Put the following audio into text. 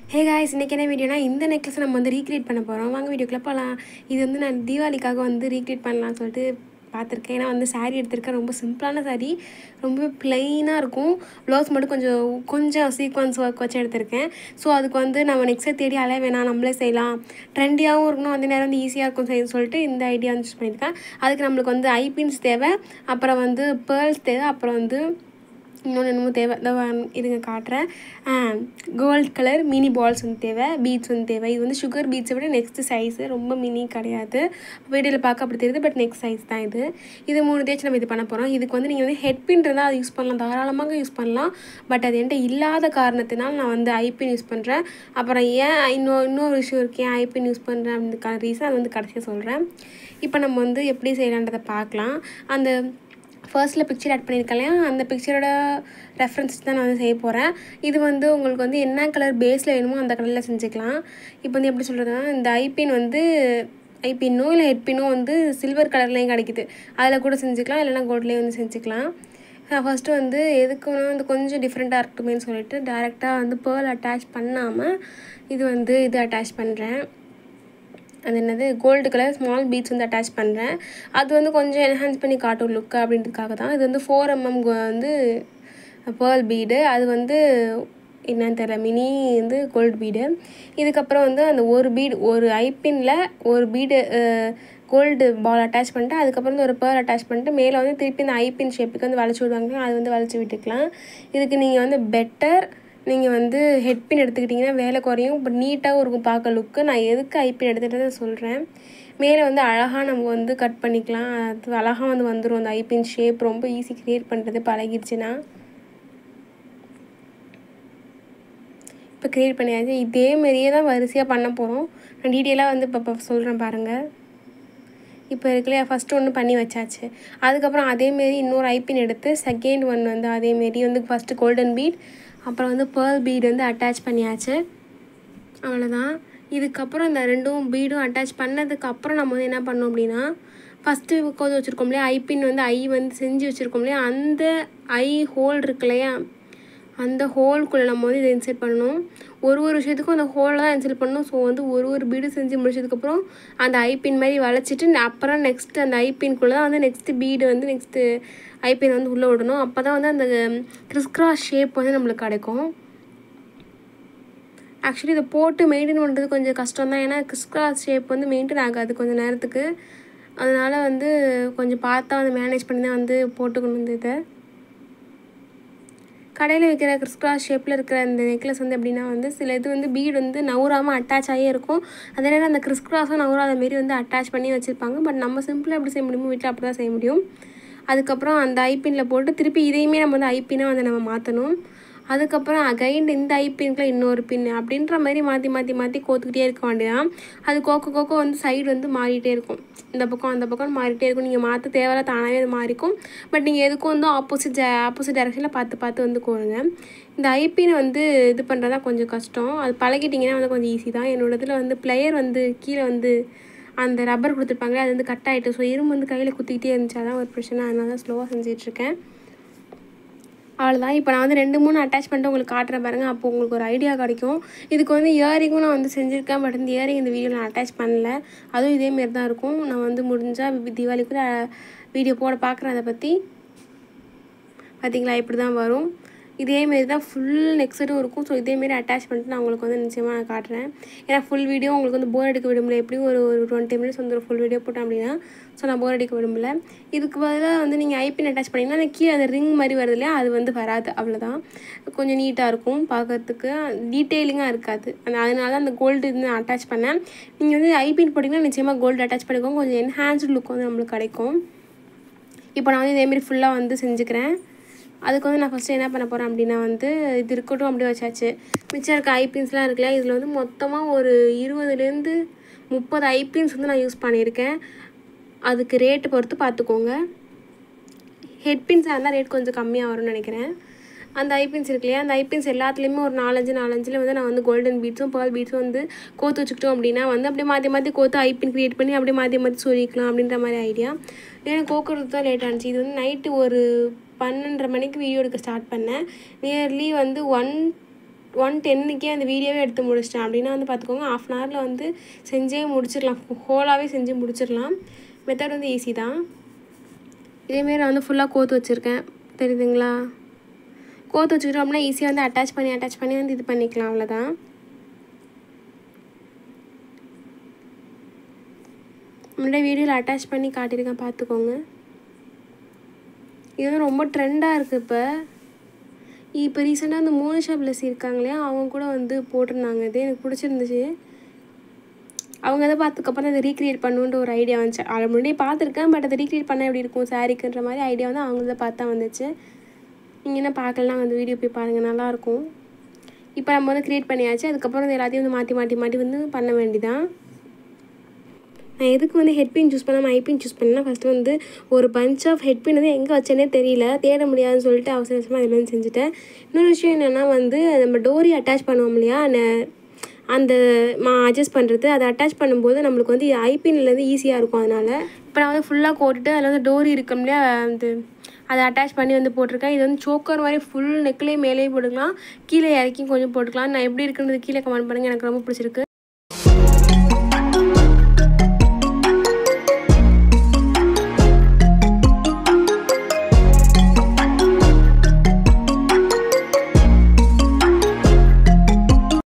hey guys இன்றைக்கி என்ன வீடியோனா இந்த நெக்லஸ் நம்ம வந்து ரீக்ரியேட் பண்ண போகிறோம் வாங்க வீடியோக்குள்ளே போகலாம் இது வந்து நான் தீபாவளிக்காக வந்து ரீக்ரியேட் பண்ணலாம்னு சொல்லிட்டு பார்த்துருக்கேன் ஏன்னா வந்து saree எடுத்திருக்கேன் ரொம்ப சிம்பிளான saree ரொம்ப ப்ளைனாக இருக்கும் ப்ளவுஸ் மட்டும் கொஞ்சம் கொஞ்சம் சீக்வன்ஸ் ஒர்க் வச்சு எடுத்திருக்கேன் ஸோ அதுக்கு வந்து நம்ம நெக்ஸ்ட்டை தேடி அலைய வேணாம் நம்மளே செய்யலாம் ட்ரெண்டியாகவும் இருக்கணும் அந்த நேரம் வந்து ஈஸியாக இருக்கும் செய்ய சொல்லிட்டு இந்த ஐடியா வந்து யூஸ் பண்ணியிருக்கேன் அதுக்கு நம்மளுக்கு வந்து ஐபின்ஸ் தேவை அப்புறம் வந்து பேர்ல்ஸ் தேவை அப்புறம் வந்து இன்னொன்று என்னமோ தேவை இதோ வா- இருங்க காட்டுறேன் கோல்ட் கலர் மினி பால்ஸ் வந்து தேவை பீட்ஸ் வந்து தேவை இது வந்து சுகர் பீட்ஸை விட நெக்ஸ்ட் சைஸு ரொம்ப மினி கிடையாது வீடியோவில் பார்க்க அப்படி தெரியுது பட் நெக்ஸ்ட் சைஸ் தான் இது இது மூணு தேய்ச்சி நம்ம இது பண்ண போகிறோம் இதுக்கு வந்து நீங்கள் வந்து ஹெட் பின் இருந்தால் அதை யூஸ் பண்ணலாம் தாராளமாக யூஸ் பண்ணலாம் பட் அது என்கிட்ட இல்லாத காரணத்தினால் நான் வந்து ஐபின் யூஸ் பண்ணுறேன் அப்புறம் ஏன் இன்னொரு இன்னொரு விஷயம் இருக்கு ஏன் ஐபின் யூஸ் பண்ணுறேன் அப்படின்றதுக்கான ரீசன் அது வந்து கடைசியாக சொல்கிறேன் இப்போ நம்ம வந்து எப்படி செய்யலான்றதை பார்க்கலாம் அந்த ஃபர்ஸ்ட்டில் பிக்சர் ஆட் பண்ணியிருக்கேன் இல்லையா அந்த பிக்சரோட ரெஃபரன்ஸ் தான் நான் வந்து செய்ய போகிறேன் இது வந்து உங்களுக்கு வந்து என்ன கலர் பேஸில் வேணுமோ அந்த கலரில் செஞ்சுக்கலாம் இப்போ வந்து எப்படி சொல்கிறதுனா இந்த ஐபின் வந்து ஐபின்னோ இல்லை ஹெட்பின்னோ வந்து சில்வர் கலர்லேயும் கிடைக்குது அதில் கூட செஞ்சுக்கலாம் இல்லைன்னா கோல்ட்லேயும் வந்து செஞ்சுக்கலாம் நான் ஃபஸ்ட்டு வந்து எதுக்குன்னா வந்து கொஞ்சம் டிஃப்ரெண்ட்டாக இருக்கட்டுமேன்னு சொல்லிட்டு டேரெக்டாக வந்து பேர்ல் அட்டாச் பண்ணாமல் இது வந்து இது அட்டாச் பண்ணுறேன் அது என்னது கோல்டு கலர் ஸ்மால் பீட்ஸ் வந்து அட்டாச் பண்ணுறேன் அது வந்து கொஞ்சம் என்ஹான்ஸ் பண்ணி காட்டும் லுக்கு அப்படின்றதுக்காக தான் இது வந்து ஃபோர் எம்எம் வந்து பேர்ல் பீடு அது வந்து என்னன்னு தெரியல மினி வந்து கோல்டு பீடு இதுக்கப்புறம் வந்து அந்த ஒரு பீடு ஒரு ஐப்பின்ல ஒரு பீடு கோல்டு பால் அட்டாச் பண்ணிட்டு அதுக்கப்புறம் வந்து ஒரு பேர் அட்டாச் பண்ணிட்டு மேலே வந்து திருப்பி இந்த ஐப்பின் ஷேப்புக்கு வந்து வளைச்சி விடுவாங்க அது வந்து வளைச்சி விட்டுக்கலாம் இதுக்கு நீங்கள் வந்து பெட்டர் நீங்கள் வந்து ஹெட்பின் எடுத்துக்கிட்டிங்கன்னா வேலை குறையும் பட் நீட்டாகவும் இருக்கும் பார்க்க லுக்கு நான் எதுக்கு ஐபின் எடுத்துகிட்டு சொல்கிறேன் மேலே வந்து அழகாக நம்ம வந்து கட் பண்ணிக்கலாம் அது அழகாக வந்து வந்துடும் அந்த ஐபின் ஷேப் ரொம்ப ஈஸி க்ரியேட் பண்ணுறது பழகிடுச்சுன்னா இப்போ க்ரியேட் பண்ணியாச்சு இதே மாதிரியே தான் வரிசையாக பண்ண போகிறோம் நான் டீட்டெயிலாக வந்து இப்போ இப்போ சொல்கிறேன் பாருங்கள் இப்போ இருக்குல்லையா ஃபஸ்ட்டு ஒன்று பண்ணி வச்சாச்சு அதுக்கப்புறம் அதேமாரி இன்னொரு ஐபின் எடுத்து செகண்ட் ஒன் வந்து அதேமாரி வந்து ஃபஸ்ட்டு கோல்டன் பீட் அப்புறம் வந்து பேர்ல் பீட் வந்து அட்டாச் பண்ணியாச்சு அவ்வளோதான் இதுக்கப்புறம் இந்த ரெண்டும் பீடும் அட்டாச் பண்ணதுக்கு அப்புறம் நம்ம வந்து என்ன பண்ணோம் அப்படின்னா ஃபஸ்ட்டு உட்காந்து வச்சுருக்கோம் இல்லையா ஐபின் வந்து ஐ வந்து செஞ்சு வச்சுருக்கோம் இல்லையா அந்த ஐ ஹோல் இருக்கு இல்லையா அந்த ஹோல்குள்ளே நம்ம வந்து இதை இன்சர்ட் பண்ணணும் ஒரு ஒரு விஷயத்துக்கும் அந்த ஹோலில் தான் இன்சர்ட் பண்ணணும் ஸோ வந்து ஒரு ஒரு பீடு செஞ்சு முடிச்சதுக்கப்புறம் அந்த ஐபின் மாதிரி வளைச்சிட்டு அப்புறம் நெக்ஸ்ட்டு அந்த ஐபின்குள்ளே தான் வந்து நெக்ஸ்ட்டு பீடு வந்து நெக்ஸ்ட்டு ஐபின் வந்து உள்ளே விடணும் அப்போ தான் வந்து அந்த கிறிஸ்கிராஸ் ஷேப் வந்து நம்மளுக்கு கிடைக்கும் ஆக்சுவலி இதை போட்டு மெயின்டைன் பண்ணுறது கொஞ்சம் கஷ்டம் தான் ஏன்னா கிறிஸ்கிராஸ் ஷேப் வந்து மெயின்டைன் ஆகாது கொஞ்சம் நேரத்துக்கு அதனால் வந்து கொஞ்சம் பார்த்தா வந்து மேனேஜ் பண்ணி தான் வந்து போட்டுக்கணும் இந்த இதை கடையில் விற்கிற கிறிஸ்கிராஸ் ஷேப்பில் இருக்கிற இந்த நெக்லஸ் வந்து எப்படின்னா வந்து சில இது வந்து பீடு வந்து நவுறாமல் அட்டாச் ஆகியே இருக்கும் அதே நேரம் அந்த கிறிஸ்கிராஸும் நவுறாத மாரி வந்து அட்டாச் பண்ணி வச்சுருப்பாங்க பட் நம்ம சிம்பிளாக எப்படி செய்ய முடியுமோ வீட்டில் அப்படி தான் செய்ய முடியும் அதுக்கப்புறம் அந்த ஐபினில் போட்டு திருப்பி இதையுமே நம்ம வந்து ஐபினாக வந்து நம்ம மாற்றணும் அதுக்கப்புறம் அகைன் இந்த ஐபின்குள்ள இன்னொரு பின் அப்படின்ற மாதிரி மாற்றி மாற்றி மாற்றி கோத்துக்கிட்டே இருக்க வேண்டியதான் அது கோக்க கோக்க வந்து சைடு வந்து மாறிட்டே இருக்கும் இந்த பக்கம் அந்த பக்கம் மாறிட்டே இருக்கும் நீங்கள் மாற்ற தேவையில்ல தானாகவே அது மாறிக்கும் பட் நீங்கள் எதுக்கும் வந்து ஆப்போசிட் ஆப்போசிட் டைரெக்ஷனில் பார்த்து பார்த்து வந்து கோருங்க இந்த ஐபினை வந்து இது பண்ணுறதா கொஞ்சம் கஷ்டம் அது பழகிட்டிங்கன்னா வந்து கொஞ்சம் ஈஸி தான் என்னோட இதில் வந்து பிளேயர் வந்து கீழே வந்து அந்த ரப்பர் கொடுத்துருப்பாங்க அது வந்து கட் ஆகிட்டு ஸோ இரும்பு வந்து கையில் குத்திக்கிட்டே இருந்துச்சு அதான் ஒரு பிரச்சனை அதனால தான் ஸ்லோவாக செஞ்சிட்ருக்கேன் அவ்வளோதான் இப்போ நான் வந்து ரெண்டு மூணு அட்டாச் பண்ணிட்டு உங்களுக்கு காட்டுறேன் பாருங்கள் அப்போ உங்களுக்கு ஒரு ஐடியா கிடைக்கும் இதுக்கு வந்து இயரிங்கும் நான் வந்து செஞ்சுருக்கேன் பட் இந்த இயரிங் இந்த வீடியோவில் நான் அட்டாச் பண்ணல அதுவும் இதேமாரி தான் இருக்கும் நான் வந்து முடிஞ்சால் தீபாவளிக்குள்ள வீடியோ போட பார்க்குறேன் அதை பற்றி பார்த்தீங்களா இப்படி தான் வரும் இதேமாரி தான் ஃபுல் நெக்ஸ்ட்டும் இருக்கும் ஸோ இதேமாரி அட்டாச் பண்ணிட்டு நான் உங்களுக்கு வந்து நிச்சயமாக நான் காட்டுறேன் ஏன்னா ஃபுல் வீடியோ உங்களுக்கு வந்து போர் அடிக்க விடும்ல எப்படியும் ஒரு ஒரு டுவெண்ட்டி மினிட்ஸ் வந்து ஒரு ஃபுல் வீடியோ போட்டேன் அப்படின்னா ஸோ நான் போர் அடிக்க விரும்பல இதுக்கு பதிலாக வந்து நீங்கள் ஐபின் அட்டாச் பண்ணிங்கன்னா அந்த கீழே அந்த ரிங் மாதிரி வருது இல்லையா அது வந்து வராது அவ்வளோதான் கொஞ்சம் நீட்டாக இருக்கும் பார்க்கறதுக்கு டீட்டெயிலிங்காக இருக்காது அந்த அதனால அந்த கோல்டு இது நான் அட்டாச் பண்ணேன் நீங்கள் வந்து ஐபின் போட்டிங்கன்னா நிச்சயமாக கோல்டு அட்டாச் பண்ணிக்கோங்க கொஞ்சம் என்ஹான்ஸ்டு லுக் வந்து நம்மளுக்கு கிடைக்கும் இப்போ நான் வந்து இதேமாரி ஃபுல்லாக வந்து செஞ்சுக்கிறேன் அதுக்கு வந்து நான் ஃபஸ்ட்டு என்ன பண்ண போகிறேன் அப்படின்னா வந்து இது இருக்கட்டும் அப்படியே வச்சாச்சு மிச்சம் இருக்க ஐபின்ஸ்லாம் இருக்குல்ல இதில் வந்து மொத்தமாக ஒரு இருபதுலேருந்து முப்பது ஐபின்ஸ் வந்து நான் யூஸ் பண்ணியிருக்கேன் அதுக்கு ரேட்டு பொறுத்து பார்த்துக்கோங்க ஹெட்பின்ஸாக இருந்தால் ரேட் கொஞ்சம் கம்மியாக வரும்னு நினைக்கிறேன் அந்த ஐபின்ஸ் இருக்கு இல்லையா அந்த ஐபின்ஸ் எல்லாத்துலேயுமே ஒரு நாலஞ்சு நாலஞ்சில் வந்து நான் வந்து கோல்டன் பீட்ஸும் பேர்ல் பீட்ஸும் வந்து கோத்து வச்சுக்கிட்டோம் அப்படின்னா வந்து அப்படியே மாற்றி மாற்றி கோத்து ஐபின் க்ரியேட் பண்ணி அப்படியே மாற்றி மாற்றி சொல்லிக்கலாம் அப்படின்ற மாதிரி ஐடியா ஏன்னா கோக்குறது தான் லேட் ஆனிச்சு இது வந்து நைட்டு ஒரு பன்னெண்டரை மணிக்கு வீடியோ எடுக்க ஸ்டார்ட் பண்ணேன் நியர்லி வந்து ஒன் ஒன் டென்னுக்கே அந்த வீடியோவே எடுத்து முடிச்சிட்டேன் அப்படின்னா வந்து பார்த்துக்கோங்க ஆஃப் அன் ஹவரில் வந்து செஞ்சே முடிச்சிடலாம் ஹோலாகவே செஞ்சு முடிச்சிடலாம் மெத்தட் வந்து ஈஸி தான் இதேமாரி நான் வந்து ஃபுல்லாக கோத்து வச்சுருக்கேன் தெரியுதுங்களா கோத்து வச்சுக்கிட்டோம் அப்படின்னா ஈஸியாக வந்து அட்டாச் பண்ணி அட்டாச் பண்ணி வந்து இது பண்ணிக்கலாம் அவ்வளோதான் முன்னாடி வீடியோவில் அட்டாச் பண்ணி காட்டியிருக்கேன் பார்த்துக்கோங்க இது வந்து ரொம்ப ட்ரெண்டாக இருக்குது இப்போ இப்போ ரீசெண்டாக அந்த மோனிஷா பிளஸ் இருக்காங்க இல்லையா அவங்க கூட வந்து போட்டிருந்தாங்க இது எனக்கு பிடிச்சிருந்துச்சு அவங்க அதை பார்த்ததுக்கப்புறம் அதை ரீக்ரியேட் பண்ணுன்ற ஒரு ஐடியா வந்துச்சு அதை முன்னாடியே பார்த்துருக்கேன் பட் அதை ரீக்ரியேட் பண்ண எப்படி இருக்கும் சாரிக்குன்ற மாதிரி ஐடியா வந்து அவங்க தான் பார்த்தா வந்துச்சு நீங்கள் என்ன பார்க்கலாம் அந்த வீடியோ போய் பாருங்கள் நல்லாயிருக்கும் இப்போ நம்ம வந்து க்ரியேட் பண்ணியாச்சு அதுக்கப்புறம் இது எல்லாத்தையும் வந்து மாற்றி மாற்றி மாற்றி வந்து பண்ண வேண்டிதான் நான் எதுக்கு வந்து ஹெட்பின் சூஸ் பண்ணாமல் ஐபின் சூஸ் பண்ணேன்னா ஃபஸ்ட்டு வந்து ஒரு பஞ்ச் ஆஃப் ஹெட்பின் வந்து எங்கே வச்சேனே தெரியல தேட முடியாதுன்னு சொல்லிட்டு அவசர அவசரமாக அதில் வந்து செஞ்சுட்டேன் இன்னொரு விஷயம் என்னென்னா வந்து நம்ம டோரி அட்டாச் பண்ணுவோம் இல்லையா அந்த- அந்த மா அட்ஜஸ்ட் பண்ணுறது அதை அட்டாச் பண்ணும்போது நம்மளுக்கு வந்து ஐபின்லேருந்து ஈஸியாக இருக்கும் அதனால் இப்போ நான் வந்து ஃபுல்லாக போட்டுட்டு அதில் வந்து டோரி இருக்கும் இல்லையா வந்து அதை அட்டாச் பண்ணி வந்து போட்டிருக்கேன் இது வந்து சோக்கர் மாதிரி ஃபுல் நெக்லேயே மேலேயே போட்டுக்கலாம் கீழே இறக்கி கொஞ்சம் போட்டுக்கலாம் நான் எப்படி இருக்குன்றது கீழே கமெண்ட் பண்ணுங்கள் எனக்கு ரொம்ப பிடிச்சிருக்கு